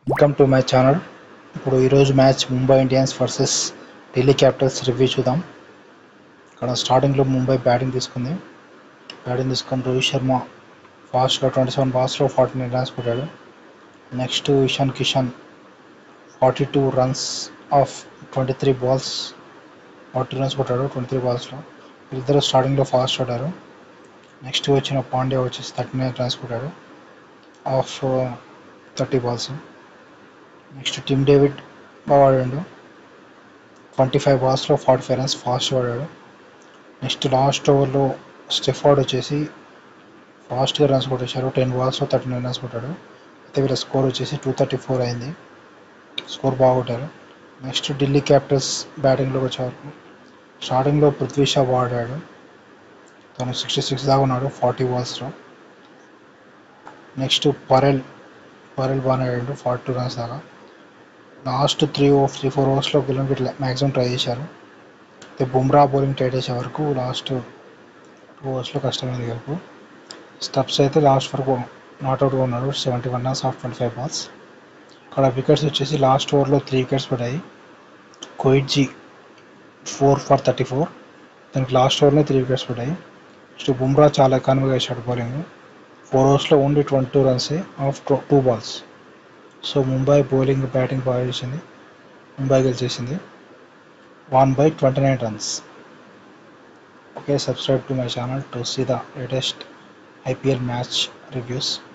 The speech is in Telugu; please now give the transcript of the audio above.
వెల్కమ్ టు మై ఛానల్ ఇప్పుడు ఈరోజు match Mumbai Indians versus Delhi Capitals review చూద్దాం ఇక్కడ స్టార్టింగ్లో ముంబై బ్యాటింగ్ తీసుకుంది బ్యాటింగ్ తీసుకొని రోహిత్ శర్మ ఫాస్ట్గా ట్వంటీ సెవెన్ బాల్స్లో ఫార్టీ నైన్ రన్స్ కొట్టాడు next Ishan Kishan forty two runs of twenty three balls forty runs కొట్టాడు ట్వంటీ త్రీ బాల్స్లో వీళ్ళిద్దరు స్టార్టింగ్లో ఫాస్ట్ ఆడారు నెక్స్ట్ వచ్చిన పాండ్యా వచ్చేసి థర్టీ నైన్ రన్స్ కొట్టాడు of thirty balls next Tim David బాగా ఆడాడు ట్వంటీ ఫైవ్ బాల్స్లో ఫార్టీ ఫైవ్ రన్స్ ఫాస్ట్ ఆడాడు నెక్స్ట్ లాస్ట్ ఓవర్లో స్టెఫార్డ్ వచ్చేసి ఫాస్ట్గా రన్స్ కొట్టేశారు టెన్ బాల్స్లో థర్టీ నైన్ రన్స్ కొట్టాడు అయితే వీళ్ళ స్కోర్ వచ్చేసి టూ థర్టీ ఫోర్ అయింది స్కోర్ బాగా కొట్టారు నెక్స్ట్ ఢిల్లీ క్యాపిటల్స్ బ్యాటింగ్లోకి వచ్చేవరకు స్టార్టింగ్లో పృథ్వీ షా బాగా ఆడాడు తను సిక్స్టీ సిక్స్ దాకా ఉన్నాడు ఫార్టీ బాల్స్లో నెక్స్ట్ పరెల్ పరెల్ బాగానే ఆడాడు ఫార్టీ టూ రన్స్ దాకా లాస్ట్ త్రీ ఓ త్రీ ఫోర్ ఓవర్స్లో బౌలింగ్ ఇట్లా మ్యాక్సిమం ట్రై చేశారు అయితే బుమ్రా బౌలింగ్ ట్రై చేసే వరకు లాస్ట్ టూ ఓవర్స్లో కష్టమైంది వరకు స్టప్స్ అయితే లాస్ట్ వరకు నాట్అవుట్గా ఉన్నాడు seventy one runs of twenty five balls ఇక్కడ వికెట్స్ వచ్చేసి లాస్ట్ ఓవర్లో త్రీ వికెట్స్ పడ్డాయి Coetzee four for thirty four దానికి లాస్ట్ ఓవర్లో త్రీ వికెట్స్ పడ్డాయి నెక్స్ట్ బుమ్రా చాలా ఎకానమీగా వేసాడు బౌలింగ్ ఫోర్ ఓవర్స్లో ఓన్లీ ట్వంటీ టూ రన్సే of two balls so Mumbai bowling batting బాగా చేసింది ముంబై గెలిచేసింది one by twenty nine runs okay subscribe to my channel to see the latest IPL match reviews